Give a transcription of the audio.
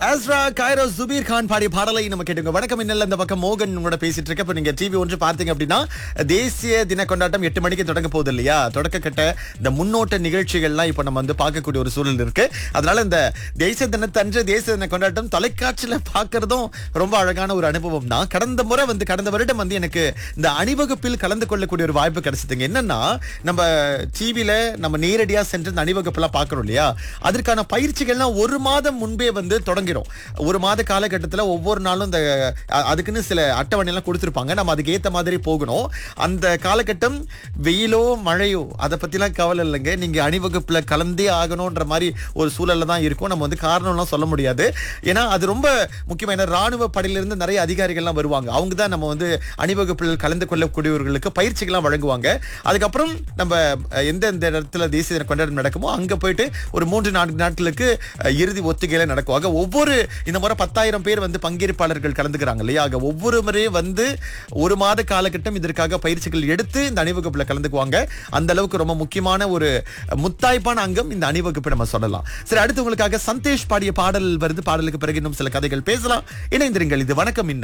Azra Cairo Subir Khan பாடிய பாடலை நம்ம கேட்டுங்க வணக்கம் இன்னல்ல இந்த பக்கம் மோகன் உங்களோட பேசிட்டு இருக்க இப்ப நீங்க டிவி ஒன்று பார்த்தீங்க அப்படின்னா தேசிய தின கொண்டாட்டம் எட்டு மணிக்கு தொடங்க போகுது இல்லையா தொடக்க கட்ட இந்த முன்னோட்ட நிகழ்ச்சிகள்லாம் இப்ப நம்ம வந்து பார்க்கக்கூடிய ஒரு சூழல் இருக்கு அதனால இந்த தேசிய தினத்தன்று தேசிய தின கொண்டாட்டம் தொலைக்காட்சியில பார்க்கறதும் ரொம்ப அழகான ஒரு அனுபவம் தான் கடந்த முறை வந்து கடந்த வருடம் வந்து எனக்கு இந்த அணிவகுப்பில் கலந்து கொள்ளக்கூடிய ஒரு வாய்ப்பு கிடைச்சதுங்க என்னன்னா நம்ம டிவில நம்ம நேரடியா சென்று இந்த அணிவகுப்பெல்லாம் பார்க்கறோம் இல்லையா அதற்கான பயிற்சிகள்லாம் ஒரு மாதம் முன்பே வந்து தொடங்கிடும் ஒரு மாத காலகட்டத்தில் ஒவ்வொரு நாளும் இந்த அ- அதுக்குன்னு சில அட்டவணை எல்லாம் கொடுத்துருப்பாங்க நம்ம அதுக்கு ஏத்த மாதிரி போகணும் அந்த காலகட்டம் வெயிலோ மழையோ அதை பத்திலாம் கவலை இல்லைங்க நீங்க அணிவகுப்புல கலந்தே ஆகணும்ன்ற மாதிரி ஒரு சூழல்ல தான் இருக்கும் நம்ம வந்து காரணம்லாம் சொல்ல முடியாது ஏன்னா அது ரொம்ப முக்கியமா ஏன்னா ராணுவ படையிலிருந்து நிறைய அதிகாரிகள்லாம் வருவாங்க அவங்க தான் நம்ம வந்து அணிவகுப்பில் கலந்து கொள்ளக்கூடியவர்களுக்கு பயிற்சிகள்லாம் வழங்குவாங்க அதுக்கப்புறம் நம்ம அஹ், எந்த எந்த இடத்துல தேசிய தின கொண்டாட்டம் நடக்குமோ அங்க போயிட்டு ஒரு மூன்று நான்கு நாட்களுக்கு அஹ், இறுதி ஒத்திகையில நடக்கும் ஆக ஒவ்வொரு இந்த முறை பத்தாயிரம் பேர் வந்து பங்கேற்பாளர்கள் கலந்துக்கிறாங்க இல்லையா ஆக ஒவ்வொரு முறையும் வந்து ஒரு மாத காலகட்டம் இதற்காக பயிற்சிகள் எடுத்து இந்த அணிவகுப்புல கலந்துக்குவாங்க அந்த அளவுக்கு ரொம்ப முக்கியமான ஒரு முத்தாய்ப்பான அங்கம் இந்த அணிவகுப்பு நம்ம சொல்லலாம் சரி அடுத்து உங்களுக்காக சந்தேஷ் பாடிய பாடல் வருது பாடலுக்கு பிறகு இன்னும் சில கதைகள் பேசலாம் இணைந்திருங்கள் இது வணக்கம் இன்னும்